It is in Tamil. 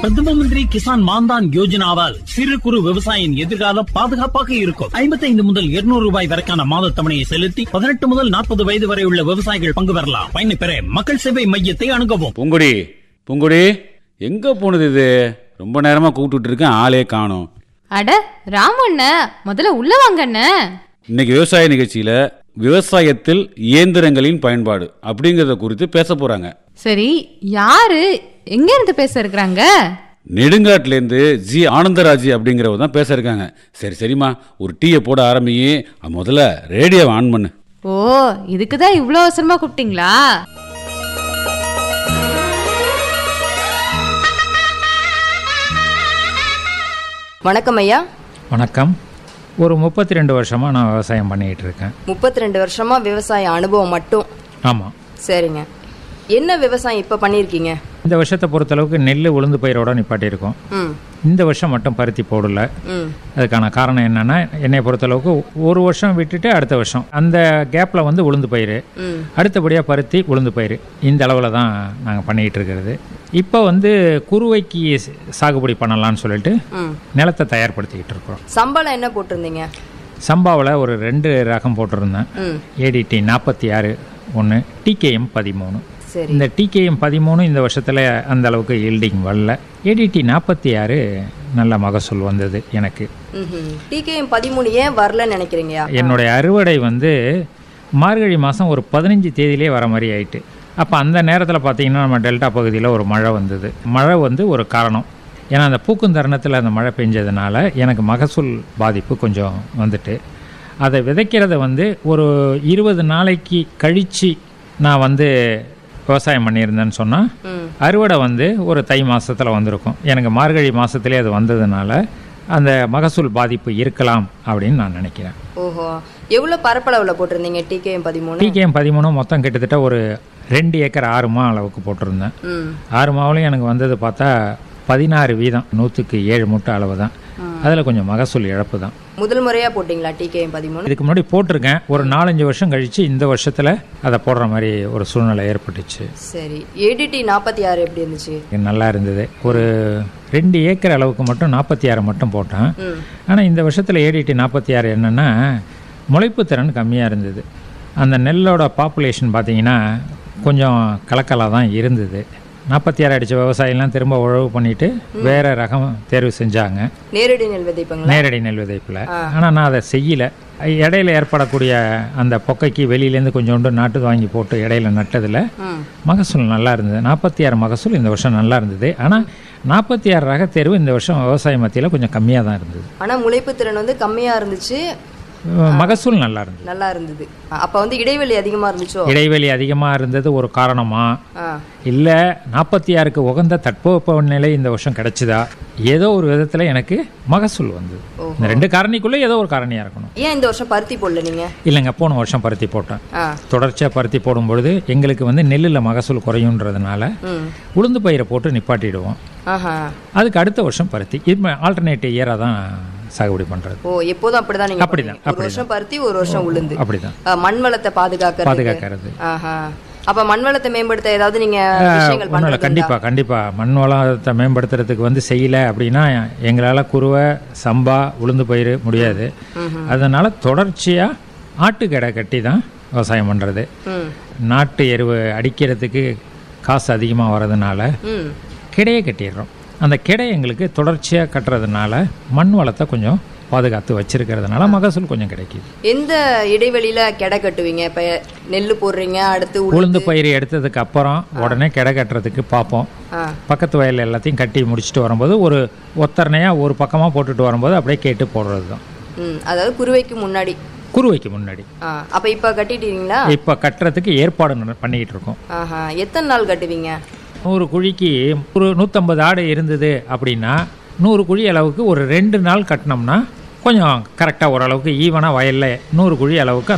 பிரதம மந்திரி கிசான் மான்தான் யோஜனாவால் சிறு குறு விவசாயியின் எதிர்காலம் பாதுகாப்பாக இருக்கும் ஐம்பத்தைந்து முதல் இருநூறு ரூபாய் வரைக்கான மாத தவணையை செலுத்தி பதினெட்டு முதல் நாற்பது வயது வரை உள்ள விவசாயிகள் பங்கு பெறலாம் பயனை பெற மக்கள் சேவை மையத்தை அணுகவும் பூங்குடி பூங்குடி எங்க போனது இது ரொம்ப நேரமா கூப்பிட்டுட்டு இருக்கேன் ஆளே காணோம் அட ராமண்ண முதல்ல உள்ள வாங்கண்ண இன்னைக்கு விவசாய நிகழ்ச்சியில விவசாயத்தில் இயந்திரங்களின் பயன்பாடு அப்படிங்கறத குறித்து பேச போறாங்க சரி யாரு எங்க இருந்து பேச இருக்கிறாங்க நெடுங்காட்டுல இருந்து ஜி ஆனந்தராஜ் அப்படிங்கிறவங்க தான் பேச இருக்காங்க சரி சரிம்மா ஒரு டீயை போட ஆரம்பியே முதல்ல ரேடியோவை ஆன் பண்ணு ஓ இதுக்கு தான் இவ்வளோ அவசரமா கூப்பிட்டீங்களா வணக்கம் ஐயா வணக்கம் ஒரு முப்பத்தி ரெண்டு வருஷமாக நான் விவசாயம் பண்ணிகிட்டு இருக்கேன் முப்பத்தி ரெண்டு வருஷமா விவசாய அனுபவம் மட்டும் ஆமாம் சரிங்க என்ன விவசாயம் இப்ப பண்ணிருக்கீங்க இந்த வருஷத்தை பொறுத்தளவுக்கு நெல் உளுந்து பயிரோட நிப்பாட்டியிருக்கோம் ம் இந்த வருஷம் மட்டும் பருத்தி போடல ம் அதுக்கான காரணம் என்னன்னா என்னை பொறுத்தளவுக்கு ஒரு வருஷம் விட்டுட்டு அடுத்த வருஷம் அந்த கேப்பில் வந்து உளுந்து பயிர் ம் அடுத்தபடியாக பருத்தி உளுந்து பயிர் இந்த அளவில் தான் நாங்கள் பண்ணிகிட்டு இருக்கிறது இப்போ வந்து குறுவைக்கு ச- சாகுபடி பண்ணலாம்னு சொல்லிட்டு ம் நிலத்தை தயார்படுத்திக்கிட்டு இருக்கிறோம் சம்பளம் என்ன போட்டிருந்தீங்க சம்பாவில் ஒரு ரெண்டு ரகம் போட்டிருந்தேன் ம் ஏடிடி நாற்பத்தி ஆறு ஒன்று டிகேஎம் பதிமூணு சரி இந்த டிகேஎம் பதிமூணு இந்த வருஷத்தில் அந்த அளவுக்கு ஈல்டிங் வரல ஏடிடி நாற்பத்தி ஆறு நல்ல மகசூல் வந்தது எனக்கு ம் டிகேஎம் பதிமூணு ஏன் வரலன்னு நினைக்கிறீங்கயா என்னுடைய அறுவடை வந்து மார்கழி மாதம் ஒரு பதினஞ்சு தேதியிலே வர மாதிரி ஆயிட்டு அப்போ அந்த நேரத்தில் பார்த்தீங்கன்னா நம்ம டெல்டா பகுதியில் ஒரு மழை வந்தது மழை வந்து ஒரு காரணம் ஏன்னா அந்த பூக்கும் தருணத்தில் அந்த மழை பெஞ்சதுனால எனக்கு மகசூல் பாதிப்பு கொஞ்சம் வந்துட்டு அதை விதைக்கிறத வந்து ஒரு இருபது நாளைக்கு கழித்து நான் வந்து விவசாயம் பண்ணியிருந்தேன்னு சொன்னால் ம் அறுவடை வந்து ஒரு தை மாசத்துல வந்திருக்கும் எனக்கு மார்கழி மாசத்திலே அது வந்ததுனால அந்த மகசூல் பாதிப்பு இருக்கலாம் அப்படின்னு நான் நினைக்கிறேன் ஓஹோ எவ்வளவு பரப்பளவுல போட்டிருந்தீங்க டிகேஎம் பதிமூணு டிகேஎம் பதிமூணு மொத்தம் கிட்டத்தட்ட ஒரு ரெண்டு ஏக்கர் ஆறு மா அளவுக்கு போட்டிருந்தேன் ம் ஆறு மாவுலையும் எனக்கு வந்தது பார்த்தா பதினாறு வீதம் நூற்றுக்கு ஏழு மூட்டை அளவு தான் அதில் கொஞ்சம் மகசூல் இழப்பு தான் முதல் முறையா போட்டீங்களா டிகேஎம் பதிமூணு இதுக்கு முன்னாடி போட்டிருக்கேன் ஒரு நாலஞ்சு வருஷம் கழித்து இந்த வருஷத்தில் அதை போடுற மாதிரி ஒரு சூழ்நிலை ஏற்பட்டுச்சு சரி ஏடிடி நாற்பத்தி ஆறு எப்படி இருந்துச்சு இது நல்லா இருந்தது ஒரு ரெண்டு ஏக்கர் அளவுக்கு மட்டும் நாற்பத்தி ஆறு மட்டும் போட்டேன் ம் ஆனால் இந்த வருஷத்தில் ஏடிடி நாற்பத்தி ஆறு என்னென்னா முளைப்பு திறன் கம்மியாக இருந்தது அந்த நெல்லோட பாப்புலேஷன் பார்த்தீங்கன்னா கொஞ்சம் கலக்கலாக தான் இருந்தது நாற்பத்தி ஆறு அடித்த விவசாயிலாம் திரும்ப உழவு பண்ணிட்டு வேற ரகம் தேர்வு செஞ்சாங்க நேரடி நெல் விதைப்புங்களா நேரடி நெல் விதைப்பில் ஆனால் நான் அதை செய்யலை இடையில ஏற்படக்கூடிய அந்த பொக்கைக்கு வெளியிலேருந்து கொஞ்சோண்டு நாட்டு வாங்கி போட்டு இடையில நட்டதில் ம் மகசூல் நல்லா இருந்தது நாற்பத்தி ஆறு மகசூல் இந்த வருஷம் நல்லா இருந்தது ஆனால் நாற்பத்தி ஆறு ரக தேர்வு இந்த வருஷம் விவசாய மத்தியில் கொஞ்சம் கம்மியாக தான் இருந்தது ஆனா முளைப்பு திறன் வந்து கம்மியா இருந்துச்சு மகசூல் நல்லா இருந்தது நல்லா இருந்தது அப்ப வந்து இடைவெளி அதிகமா இருந்துச்சோ இடைவெளி அதிகமாக இருந்தது ஒரு காரணமா ஆ இல்லை நாற்பத்தி ஆறுக்கு உகந்த தட்பவெப்பநிலை இந்த வருஷம் கிடைச்சதா ஏதோ ஒரு விதத்தில் எனக்கு மகசூல் வந்தது இந்த ரெண்டு காரணிக்குள்ளே ஏதோ ஒரு காரணியாக இருக்கணும் ஏன் இந்த வருஷம் பருத்தி போடல நீங்க இல்லைங்க போன வருஷம் பருத்தி போட்டேன் ஆ தொடர்ச்சியாக பருத்தி போடும்பொழுது எங்களுக்கு வந்து நெல்லில் மகசூல் குறையுன்றதுனால ம் உளுந்து பயிரை போட்டு நிப்பாட்டிடுவோம் ஆஹா அதுக்கு அடுத்த வருஷம் பருத்தி இது ஆல்டர்னேட்டிவ் இயராக தான் சாகுபடி பண்ணுறது ஓ எப்போதும் அப்படிதான் நீங்க அப்படிதான், பண்ணுவீங்க. ஒரு வருஷம் பருத்தி ஒரு வருஷம் உளுந்து அப்படி தான் ஆ, மண் வளத்தை பாதுகாக்கிறது பாதுகாக்கிறது ஆஹா அப்ப மண் வளத்தை மேம்படுத்த ஏதாவது நீங்க விஷயங்கள் ஒன்றும் இல்லை பண்றது கண்டிப்பாக கண்டிப்பாக மண் வளத்தை மேம்படுத்துறதுக்கு வந்து செய்யலை அப்படின்னா எங்களால் குருவை சம்பா உளுந்து பயிர் முடியாது அதனால் தொடர்ச்சியாக ஆட்டுக்கடை கட்டி தான் விவசாயம் பண்ணுறது ம் நாட்டு எருவு அடிக்கிறதுக்கு காசு அதிகமாக வர்றதுனால ம் கிடையை கட்டிடுறோம் அந்த கிடை எங்களுக்கு தொடர்ச்சியாக கட்டுறதுனால மண் வளத்தை கொஞ்சம் பாதுகாத்து வச்சிருக்கிறதுனால மகசூல் கொஞ்சம் கிடைக்குது எந்த இடைவெளியில கெடை கட்டுவீங்க இப்ப நெல்லு போடுறீங்க அடுத்து உளுந்து உளுந்து பயிர் எடுத்ததுக்கு அப்புறம் உடனே கிடை கட்டுறதுக்கு பார்ப்போம் ஆ பக்கத்து வயல் எல்லாத்தையும் கட்டி முடிச்சுட்டு வரும்போது ஒரு ஒத்தரணையாக ஒரு பக்கமாக போட்டுட்டு வரும்போது அப்படியே கேட்டு போடுறது தான் ம் அதாவது குருவைக்கு முன்னாடி குருவைக்கு முன்னாடி ஆ அப்ப இப்ப கட்டிட்டீங்களா இப்போ கட்டுறதுக்கு ஏற்பாடு நட- பண்ணிக்கிட்டு இருக்கோம் ஆஹா எத்தனை நாள் கட்டுவீங்க நூறு குழிக்கு ஒரு நூற்றம்பது ஆடு இருந்தது அப்படின்னா நூறு குழி அளவுக்கு ஒரு ரெண்டு நாள் கட்டினோம்னா கொஞ்சம் கரெக்டாக ஓரளவுக்கு ஈவனாக வயலில் நூறு குழி அளவுக்கு